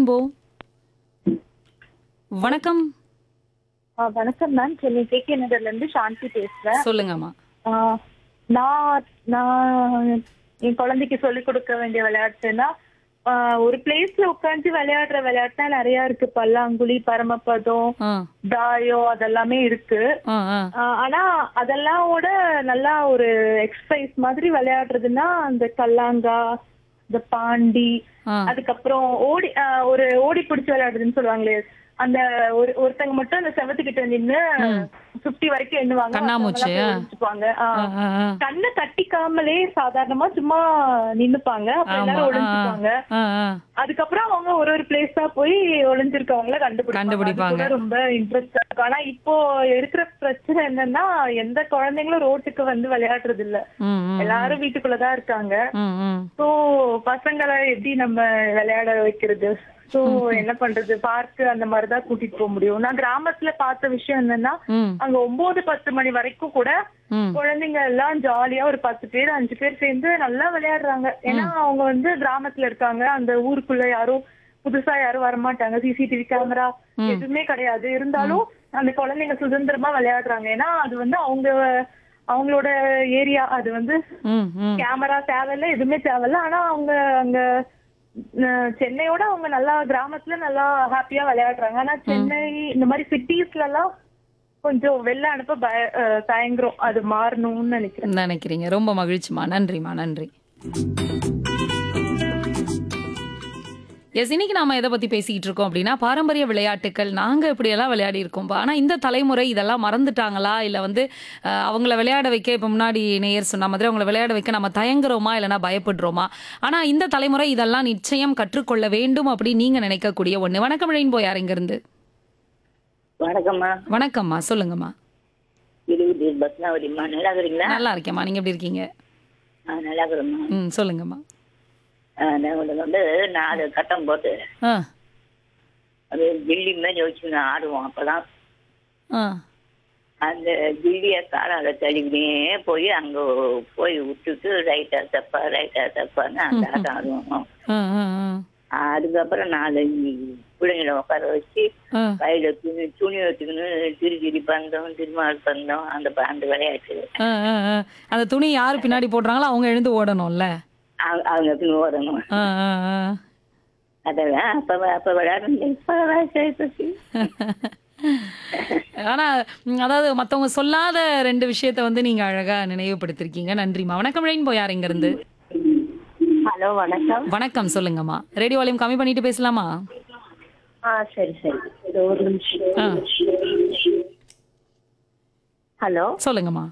Rainbow வணக்கம் ஆ, வணக்கம் ma'am Chennai K K நகர்ல இருந்து சாந்தி பேசுறேன் சொல்லுங்கம்மா ஆ, நான் நான் என் குழந்தைக்கு சொல்லிக் கொடுக்க வேண்டிய விளையாட்டுன்னா ஆ, ஒரு பிளேஸ்ல உட்காந்து விளையாடுற விளையாட்டுனா நிறைய இருக்கு பல்லாங்குழி பரமபதம் ஆ தாயம் அதெல்லாமே இருக்கு ஆ ஆ ஆ, ஆனா அதெல்லாம் விட நல்லா ஒரு எக்ஸசைஸ் மாதிரி விளையாடுறதுன்னா அந்த கல்லாங்கா இந்த பாண்டி ஆ. அதுக்கப்புறம் ஓடி ஆ, ஒரு ஓடி பிடிச்சு விளையாடுறதுன்னு சொல்லுவாங்களே அந்த ஒரு ஒருத்தங்க மட்டும் அந்த செவத்துக்கிட்ட நின்னு பிப்டி வரைக்கும் எண்ணுவாங்க கண்ணாமூச்சி, மத்தவங்க எல்லாம் போய் ஒளிஞ்சுப்பாங்க. ஆ. ஆ, ஆ, ஆ. கண்ணை தட்டிக்காமலே சாதாரணமா சும்மா நின்னுப்பாங்க அப்புறம் ஆமா எல்லாரும் ஆ, ஒளிஞ்சுப்பாங்க ஆ, ஆ. அதுக்கப்புறம் அவங்க ஒரு ஒரு பிளேஸா போய் ஒளிஞ்சிருக்கவங்கள கண்டுபிடிப்பாங்க கண்டுபிடிப்பாங்க. அது கூட ரொம்ப இன்ட்ரெஸ்டா இருக்கும் ஆனா இப்போ இருக்கிற பிரச்சனை என்னன்னா எந்த குழந்தைங்களும் ரோட்டுக்கு வந்து விளையாடுறது இல்ல ம், ம், எல்லாரும் வீட்டுக்குள்ளதான் இருக்காங்க ம், ம். சோ பசங்களை எப்படி நம்ம விளையாட வைக்கிறது சோ என்ன பண்றது பார்க் அந்த மாதிரிதான் கூட்டிட்டு போக முடியும் நான் கிராமத்துல பார்த்த விஷயம் என்னன்னா ம், அங்க ஒன்பது பத்து மணி வரைக்கும் கூட ம். குழந்தைங்க எல்லாம் ஜாலியா ஒரு பத்து பேர் அஞ்சு பேர் சேர்ந்து நல்லா விளையாடுறாங்க ஏன்னா அவங்க வந்து கிராமத்துல இருக்காங்க அந்த ஊருக்குள்ள யாரும் புதுசா யாரும் வரமாட்டாங்க சிசிடிவி கேமரா எதுவுமே கிடையாது இருந்தாலும் அந்த குழந்தைங்க சுதந்திரமா விளையாடுறாங்க ஏன்னா அது வந்து அவங்க அவங்களோட ஏரியா அது வந்து ம், ம். கேமரா தேவையில்ல எதுவுமே தேவையில்ல ஆனா அவங்க அங்க அஹ், சென்னையோட அவங்க நல்லா கிராமத்துல நல்லா ஹாப்பியா விளையாடுறாங்க ஆனா சென்னை இந்த மாதிரி சிட்டிஸ்ல எல்லாம் கொஞ்சம் வெளில அனுப்ப பய அஹ், தயங்குறோம் அது மாறணும்னு நினைக்கிறேன் நினைக்கிறீங்க ரொம்ப மகிழ்ச்சிமா நன்றிமா நன்றி எஸ் இன்னைக்கு நாம எதை பத்தி பேசிக்கிட்டு இருக்கோம் அப்படின்னா பாரம்பரிய விளையாட்டுகள் நாங்க இப்படியெல்லாம் விளையாடி இருக்கோம் ஆனா இந்த தலைமுறை இதெல்லாம் மறந்துட்டாங்களா இல்ல வந்து அஹ், அவங்கள விளையாட வைக்க இப்ப முன்னாடி நேயர் சொன்ன மாதிரி அவங்கள விளையாட வைக்க நம்ம தயங்குறோமா இல்லைன்னா பயப்படுறோமா ஆனா இந்த தலைமுறை இதெல்லாம் நிச்சயம் கற்றுக்கொள்ள வேண்டும் அப்படி நீங்க நினைக்கக்கூடிய ஒண்ணு வணக்கம் ரெயின்போ யார் இங்க இருந்து வணக்கம்மா வணக்கம்மா சொல்லுங்கம்மா இருபது பத்மாவதிம்மா நல்லா இருக்கிறீங்களா நல்லா இருக்கேம்மா நீங்க எப்படி இருக்கீங்க ஆ நல்லா இருக்கிறோம்மா ம் சொல்லுங்கம்மா ஆ, நான் உங்களுக்கு வந்து நாலு கட்டம் போட்டு ஆ அது கில்லி மாதிரி வச்சு நான் ஆடுவோம் அப்பதான் ஆ அந்த கில்லியை காலால தள்ளிக்கிட்டே போய் அங்க போய் விட்டுட்டு ரைட்டா தப்பா ரைட்டா தப்பான்னு அந்த ஆட்டம் ஆடுவோம் ஆ ஆ ஆ அதுக்கப்புறம் நாலஞ்சு பிள்ளைங்களை உட்கார வச்சு ஆ கையில துணி துணி வச்சுக்கணும் திரி திரி பந்தம் திருமால் பந்தம் அந்த ப- அந்த விளையாட்டு ஆ, ஆ, ஆ. அந்த துணி யார் பின்னாடி போடுறாங்களோ அவங்க எழுந்து ஓடணும்ல அவங்க- அவங்க பின் ஓடணும் ஆ, ஆ, ஆ. அதெல்லாம் அப்ப அப்ப விளையாடணும் இப்ப வயசாயிப்போச்சு ஆனா ம், அதாவது மத்தவங்க சொல்லாத ரெண்டு விஷயத்த வந்து நீங்க அழகா நினைவுபடுத்திருக்கீங்க நன்றிமா வணக்கம் ரெயின்போ யார் இங்க இருந்து ஹலோ வணக்கம் வணக்கம் சொல்லுங்கம்மா ரேடியோ வால்யூம் கம்மி பண்ணிட்டு பேசலாமா ஆ சரி சரி இது ஒரு நிமிஷம் ஆ ஹலோ சொல்லுங்கம்மா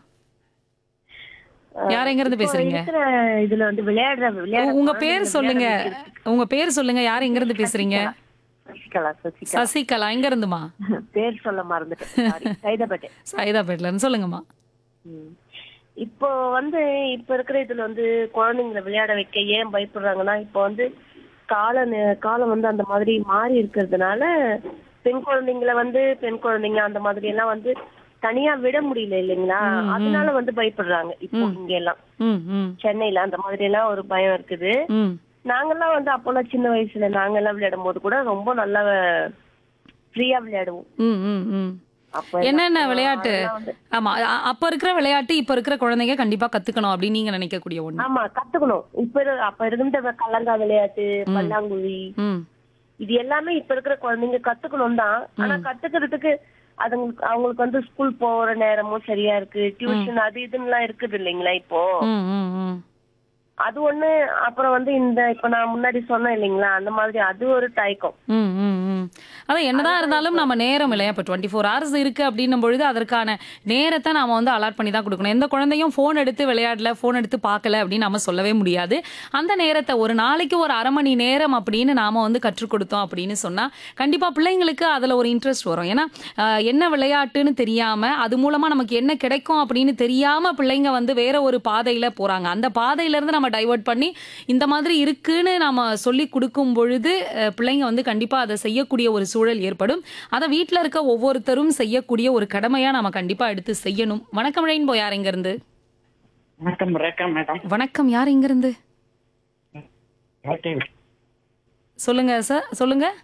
யார் எங்க இருந்து பேசுறீங்க இருக்கிற இதுல வந்து விளையாடுற விளையாட உங்க பேர் சொல்லுங்க உங்க பேர் சொல்லுங்க யார் எங்க இருந்து பேசுறீங்க சசிகலா சசிகலா சசிகலா எங்க இருந்துமா பேர் சொல்ல மறந்துட்டேன் சாரி சைதாப்பேட்டை சைதாப்பேட்ல இருந்து சொல்லுங்கம்மா ம். இப்போ வந்து இப்ப இருக்கிற இதுல வந்து குழந்தைங்களை விளையாட வைக்க ஏன் பயப்படுறாங்கன்னா இப்போ வந்து கால நே- காலம் வந்து அந்த மாதிரி மாறி இருக்கிறதுனால பெண் குழந்தைங்களை வந்து பெண் குழந்தைங்க அந்த மாதிரி எல்லாம் வந்து தனியா விட முடியல இல்லைங்களா அதனால வந்து பயப்படுறாங்க இப்போ இங்க எல்லாம் ம் ம் சென்னையில அந்த மாதிரி எல்லாம் ஒரு பயம் இருக்குது ம் நாங்கெல்லாம் வந்து அப்போல்லாம் சின்ன வயசுல நாங்கெல்லாம் விளையாடும் போது கூட ரொம்ப நல்லா ஃப்ரீயா விளையாடுவோம் ம் ம் ம் அப்ப என்னென்ன விளையாட்டு அதெல்லாம் வந்து- ஆமா அ- அப்ப இருக்கிற விளையாட்டு இப்ப இருக்கிற குழந்தைங்க கண்டிப்பா கத்துக்கணும் அப்படின்னு நீங்க நினைக்கக்கூடிய ஒண்ணு ஆமா கத்துக்கணும் இப்ப இரு- அப்ப இருந்த கல்லங்கா விளையாட்டு பல்லாங்குழி ம் இது எல்லாமே இப்ப இருக்கிற குழந்தைங்க கத்துக்கணும் தான் ஆனா கத்துக்கிறதுக்கு அதுங்களுக்கு அவங்களுக்கு வந்து ஸ்கூல் போற நேரமும் சரியா இருக்கு டியூஷன் அது இதுன்னு இருக்குது இல்லைங்களா இப்போ ம் ம் ம் அது ஒண்ணு அப்புறம் வந்து இந்த இப்ப நான் முன்னாடி சொன்னேன் இல்லைங்களா அந்த மாதிரி அது ஒரு தயக்கம் ம், ம், ம். அதான் என்னதான் இருந்தாலும் நம்ம நேரம் இல்லையா இப்போ டுவெண்ட்டி ஃபோர் ஹவர்ஸ் இருக்கு அப்படின்னும் பொழுது அதற்கான நேரத்தை நாம வந்து அலாட் பண்ணி தான் கொடுக்கணும் எந்த குழந்தையும் ஃபோன் எடுத்து விளையாடல ஃபோன் எடுத்து பார்க்கல அப்படின்னு நம்ம சொல்லவே முடியாது அந்த நேரத்தை ஒரு நாளைக்கு ஒரு அரை மணி நேரம் அப்படின்னு நாம வந்து கற்றுக் கொடுத்தோம் அப்படின்னு சொன்னா கண்டிப்பா பிள்ளைங்களுக்கு அதுல ஒரு இன்ட்ரெஸ்ட் வரும் ஏன்னா ஆஹ், என்ன விளையாட்டுன்னு தெரியாம அது மூலமா நமக்கு என்ன கிடைக்கும் அப்படின்னு தெரியாம பிள்ளைங்க வந்து வேற ஒரு பாதையில போறாங்க அந்த பாதையில இருந்து நம்ம டைவர்ட் பண்ணி இந்த மாதிரி இருக்குன்னு நாம சொல்லி கொடுக்கும் பொழுது அஹ், பிள்ளைங்க வந்து கண்டிப்பா அதை செய்யக்கூடிய ஒரு சூழல் ஏற்படும் அதை வீட்ல இருக்க ஒவ்வொருத்தரும் செய்யக்கூடிய ஒரு கடமையா நாம கண்டிப்பா எடுத்து செய்யணும் வணக்கம் ரெயின்போ யார் இங்க இருந்து வணக்கம் ரேகா மேடம் வணக்கம் யார் இங்க இருந்து ஓகே சொல்லுங்க சார் சொல்லுங்க